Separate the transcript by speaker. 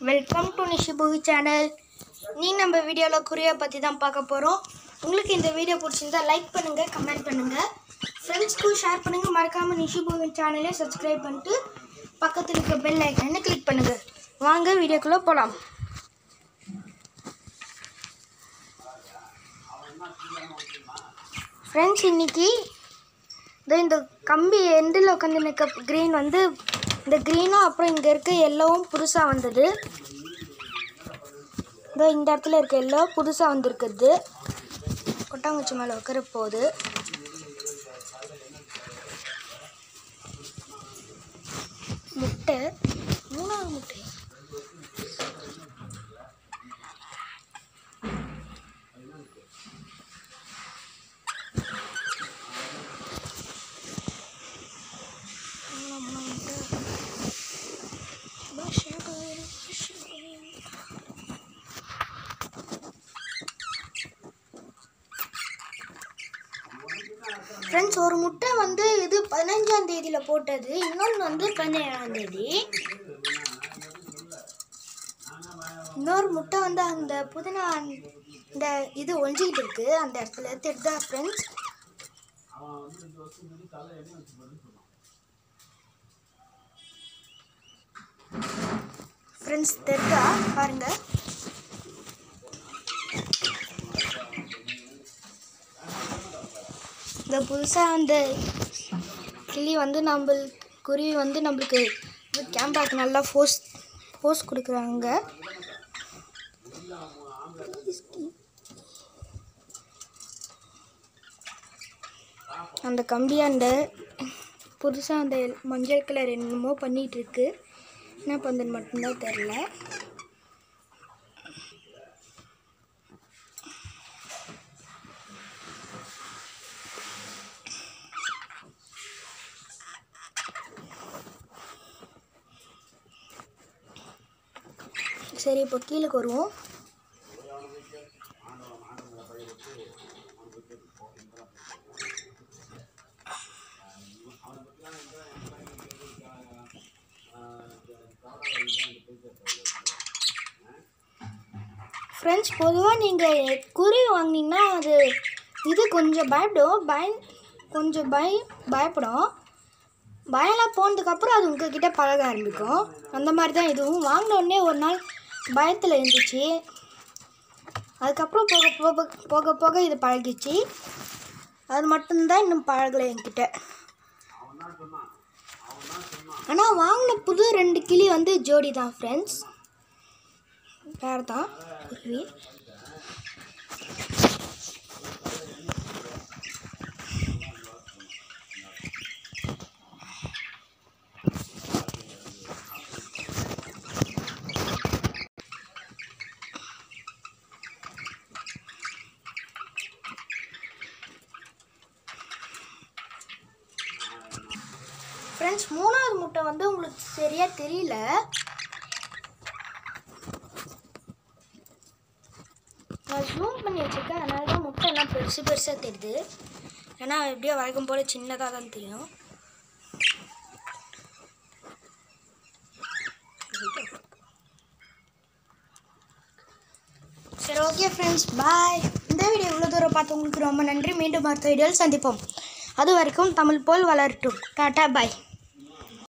Speaker 1: Welcome to நிஷிபுவி channel நீ நம்ம வீடியோவில் குருவியை பற்றி தான் பார்க்க போகிறோம் உங்களுக்கு இந்த வீடியோ பிடிச்சிருந்தா லைக் பண்ணுங்கள் கமெண்ட் பண்ணுங்கள் ஃப்ரெண்ட்ஸ்க்கும் ஷேர் பண்ணுங்கள் மறக்காமல் நிஷிபுவி சேனலை சப்ஸ்கிரைப் பண்ணிட்டு பக்கத்தில் இருக்க பெல் ஐக்கனை கிளிக் பண்ணுங்கள் வாங்க வீடியோக்குள்ளே போகலாம் ஃப்ரெண்ட்ஸ் இன்னைக்கு இதோ இந்த கம்பி எண்டில் உட்காந்து நிற்க க்ரீன் வந்து இந்த க்ரீனும் அப்புறம் இங்கே இருக்க எல்லோவும் புதுசாக வந்தது இதோ இந்த இடத்துல இருக்க எல்லோ புதுசாக வந்திருக்குது கொட்டாங்குச்சி மேலே உட்கார போகுது முட்டை மூணாவது முட்டை மூணாவது முட்டை பஷகர், பஷகர். ஃப்ரெண்ட்ஸ் ஒரு முட்டை வந்து இது பதினஞ்சாம் தேதியில் போட்டது இன்னொன்று வந்து பதினேழாம் தேதி இன்னொரு முட்டை வந்து அந்த புதினா இந்த இது ஒழிஞ்சிக்கிட்டு இருக்கு அந்த இடத்துல தெரிதா ஃப்ரெண்ட்ஸ் ஃப்ரெண்ட்ஸ் தெரிதா பாருங்க இந்த புதுசாக அந்த கிளி வந்து நம்ம குருவி வந்து நம்மளுக்கு கேமராக்கு நல்லா ஃபோர்ஸ் ஃபோர்ஸ் கொடுக்குறாங்க அந்த கம்பியாண்ட புதுசாக அந்த மஞ்சள் கலர் என்னமோ பண்ணிகிட்டு இருக்கு என்ன பண்ணுன்னு மட்டும்தான் தெரில சரி இப்போ கீழே வருவோம் ஃப்ரெண்ட்ஸ் பொதுவாக நீங்கள் குருவி வாங்கினீங்கன்னா அது இது கொஞ்சம் பயப்படும் பய கொஞ்சம் பய பயப்படும் பயம்லாம் போனதுக்கப்புறம் அது உங்ககிட்ட பழக ஆரம்பிக்கும் அந்த மாதிரி தான் இதுவும் வாங்கின உடனே ஒரு நாள் பயத்தில் இருந்துச்சு அதுக்கப்புறம் போக போக போக போக இது பழகிச்சு அது மட்டும்தான் இன்னும் பழகலை என்கிட்ட ஆனால் வாங்கின புது ரெண்டு கிளி வந்து ஜோடி தான் ஃப்ரெண்ட்ஸ் பேர் தான் குருவி ஃப்ரெண்ட்ஸ் மூணாவது முட்டை வந்து உங்களுக்கு சரியா தெரியல நான் ஜூம் பண்ணி வச்சுருக்கேன் அதனால தான் முட்டை எல்லாம் பெருசு பெருசாக தெரியுது ஏன்னா எப்படியோ வழக்கம் போல் சின்னதாக தான் தெரியும் சரி ஓகே ஃப்ரெண்ட்ஸ் பாய் இந்த வீடியோ இவ்வளோ தூரம் பார்த்து உங்களுக்கு ரொம்ப நன்றி மீண்டும் அடுத்த வீடியோவில் சந்திப்போம் அது வரைக்கும் தமிழ் போல் வளரட்டும் டாட்டா பாய்